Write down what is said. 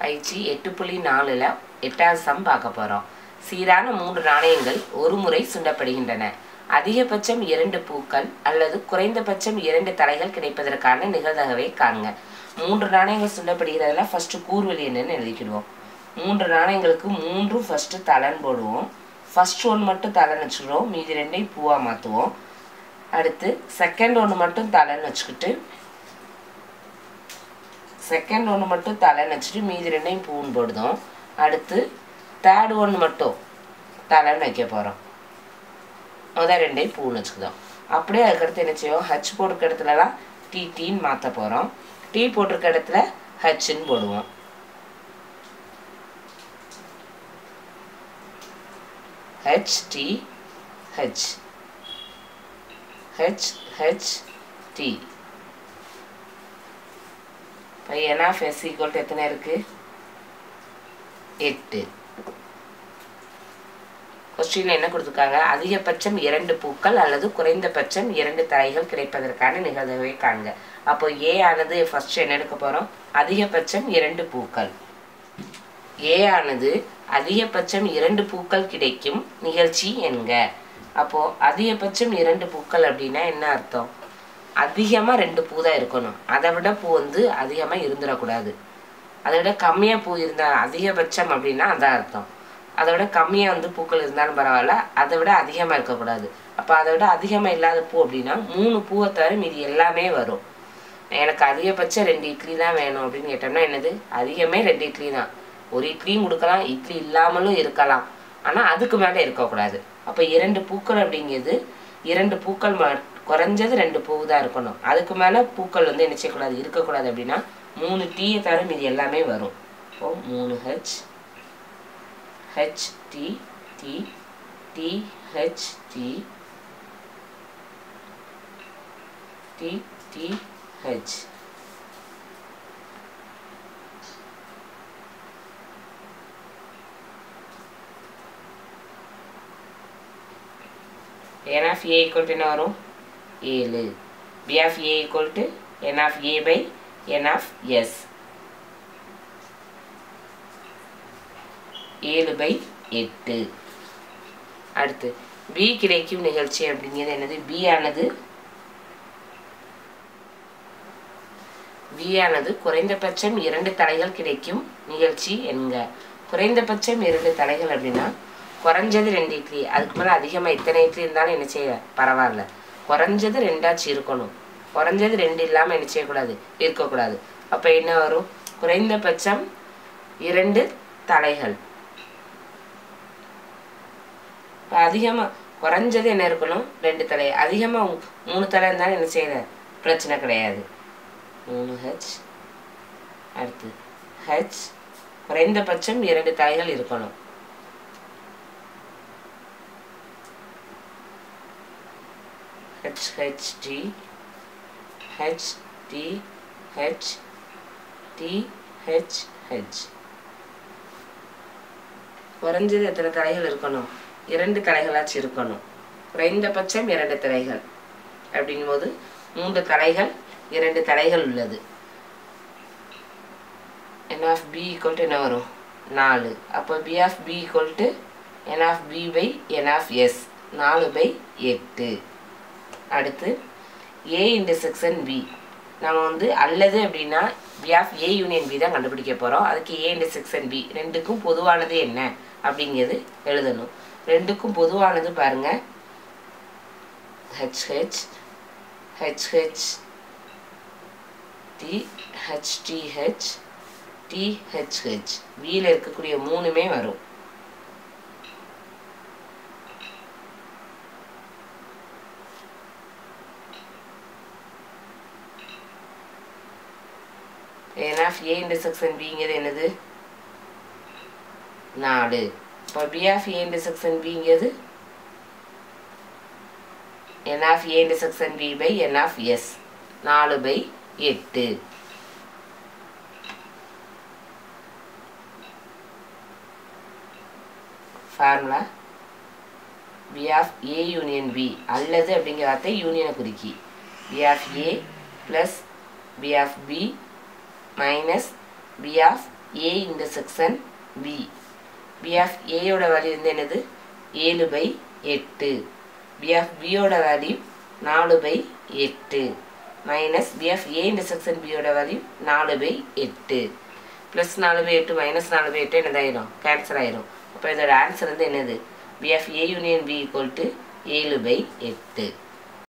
பயிற்சி எட்டு புள்ளி நாலில் எட்டாவது சம் பார்க்க போகிறோம் சீரான மூன்று நாணயங்கள் ஒரு முறை சுண்டப்படுகின்றன அதிகபட்சம் இரண்டு பூக்கள் அல்லது குறைந்தபட்சம் இரண்டு தலைகள் கிடைப்பதற்கான நிகழ்தகவை காண்க மூன்று நாணயங்கள் சுண்டப்படுகிறதுல ஃபஸ்ட்டு கூர்வெளி என்னன்னு எழுதிக்கிடுவோம் மூன்று நாணயங்களுக்கு மூன்று ஃபஸ்ட்டு தலைன்னு போடுவோம் ஃபர்ஸ்ட் ஒன் மட்டும் தலைன்னு வச்சுக்கிறோம் மீதி ரெண்டையும் பூவாக மாற்றுவோம் அடுத்து செகண்ட் ஒன்று மட்டும் தலைன்னு வச்சுக்கிட்டு செகண்ட் ஒன்று மட்டும் தலைன்னு வச்சுட்டு மீதி ரெண்டையும் பூன்னு போடுதோம் அடுத்து தேர்ட் ஒன்று மட்டும் தலைன்னு வைக்க போகிறோம் முதல் ரெண்டையும் பூன்னு வச்சுக்குதோம் அப்படியே அதுக்கடுத்து என்ன செய்வோம் ஹச் போட்டிருக்க இடத்துலலாம் டி டீன்னு மாற்ற போகிறோம் டீ போட்டிருக்க இடத்துல ஹச்ன்னு போடுவோம் H T H H H T இப்போ என் ஆஃப் எஸ் ஈக்குவல் எத்தனை இருக்குது எட்டு கொஸ்டினில் என்ன கொடுத்துருக்காங்க அதிகபட்சம் இரண்டு பூக்கள் அல்லது குறைந்தபட்சம் இரண்டு தலைகள் கிடைப்பதற்கான நிகழ்தகவை காண்க அப்போ ஏ ஆனது ஃபர்ஸ்ட் என்ன எடுக்க போகிறோம் அதிகபட்சம் இரண்டு பூக்கள் ஏ ஆனது அதிகபட்சம் இரண்டு பூக்கள் கிடைக்கும் நிகழ்ச்சி என்க அப்போ அதிகபட்சம் இரண்டு பூக்கள் அப்படின்னா என்ன அர்த்தம் அதிகமாக ரெண்டு பூ தான் இருக்கணும் அதை விட பூ வந்து அதிகமாக இருந்துடக்கூடாது அதை விட கம்மியாக பூ இருந்தால் அதிகபட்சம் அப்படின்னா அதான் அர்த்தம் அதை விட கம்மியாக வந்து பூக்கள் இருந்தாலும் பரவாயில்ல அதை விட அதிகமாக இருக்கக்கூடாது அப்போ அதை விட அதிகமாக இல்லாத பூ அப்படின்னா மூணு பூவை தவிர மீதி எல்லாமே வரும் எனக்கு அதிகபட்சம் ரெண்டு இட்லி தான் வேணும் அப்படின்னு கேட்டோம்னா என்னது அதிகமே ரெண்டு இட்லி தான் ஒரு இட்லியும் கொடுக்கலாம் இட்லி இல்லாமலும் இருக்கலாம் ஆனால் அதுக்கு மேலே இருக்கக்கூடாது அப்போ இரண்டு பூக்கள் அப்படிங்கிறது இரண்டு பூக்கள் ம குறைஞ்சது ரெண்டு பூ தான் இருக்கணும் அதுக்கு மேலே பூக்கள் வந்து என்ன செய்யக்கூடாது இருக்கக்கூடாது அப்படின்னா மூணு டீயை தவிர மீதி எல்லாமே வரும் இப்போ மூணு H H T T T H T T T H n of a equal to என்ன வரும் ஏழு b of a equal to n of a by n of s ஏழு பை எட்டு அடுத்து b கிடைக்கும் நிகழ்ச்சி அப்படிங்கிறது என்னது b ஆனது b ஆனது குறைந்தபட்சம் இரண்டு தலைகள் கிடைக்கும் நிகழ்ச்சி என்க குறைந்தபட்சம் இரண்டு தலைகள் அப்படின்னா குறைஞ்சது ரெண்டு இட்லி அதுக்கு மேலே அதிகமாக இத்தனை இட்லி இருந்தாலும் என்ன செய்ய பரவாயில்ல குறைஞ்சது ரெண்டாச்சும் இருக்கணும் குறைஞ்சது ரெண்டு இல்லாமல் என்ன செய்யக்கூடாது இருக்கக்கூடாது அப்போ என்ன வரும் குறைந்தபட்சம் இரண்டு தலைகள் இப்போ அதிகமாக குறைஞ்சது என்ன இருக்கணும் ரெண்டு தலை அதிகமாக மூணு தலை இருந்தாலும் என்ன செய்யல பிரச்சனை கிடையாது மூணு ஹெச் அடுத்து ஹெச் குறைந்தபட்சம் இரண்டு தலைகள் இருக்கணும் HHT HT H T H H குறைஞ்சது எத்தனை தலைகள் இருக்கணும் இரண்டு தலைகளாச்சும் இருக்கணும் குறைந்தபட்சம் இரண்டு தலைகள் அப்படிங்கும்போது மூன்று தலைகள் இரண்டு தலைகள் உள்ளது n of B equal to என்ன வரும் நாலு அப்போ P of B equal to n of B by n of S நாலு பை எட்டு அடுத்து ஏ இன்டர்செக்ஷன் பி நம்ம வந்து அல்லது அப்படின்னா P of A union B தான் கண்டுபிடிக்க போகிறோம் அதுக்கு ஏ இன்டர்செக்ஷன் பி ரெண்டுக்கும் பொதுவானது என்ன அப்படிங்கிறது எழுதணும் ரெண்டுக்கும் பொதுவானது பாருங்க H H H H T H T H T H H பியில் இருக்கக்கூடிய மூணுமே வரும் n of a intersection bங்கிறது என்னது நாலு இப்போ b of a intersection bங்கிறது n of a intersection b by n of s நாலு பை எட்டு formula b of a union b அல்லது அப்படிங்கிற வார்த்தை யூனியனை குறிக்கி b of a plus b of b minus P of A இந்த section P P of ஏயோட value வந்து என்னது ஏழு பை எட்டு பி ஆஃப் பியோட வேல்யூ நாலு பை எட்டு மைனஸ் பி ஆஃப் ஏ இந்த செக்ஷன் பியோட வேல்யூ நாலு பை எட்டு ப்ளஸ் நாலு பை எட்டு மைனஸ் நாலு பை எட்டு என்னதாயிரும் கேன்சல் ஆயிரும் அப்போ இதோட ஆன்சர் வந்து என்னது P of A union B equal to ஏழு பை எட்டு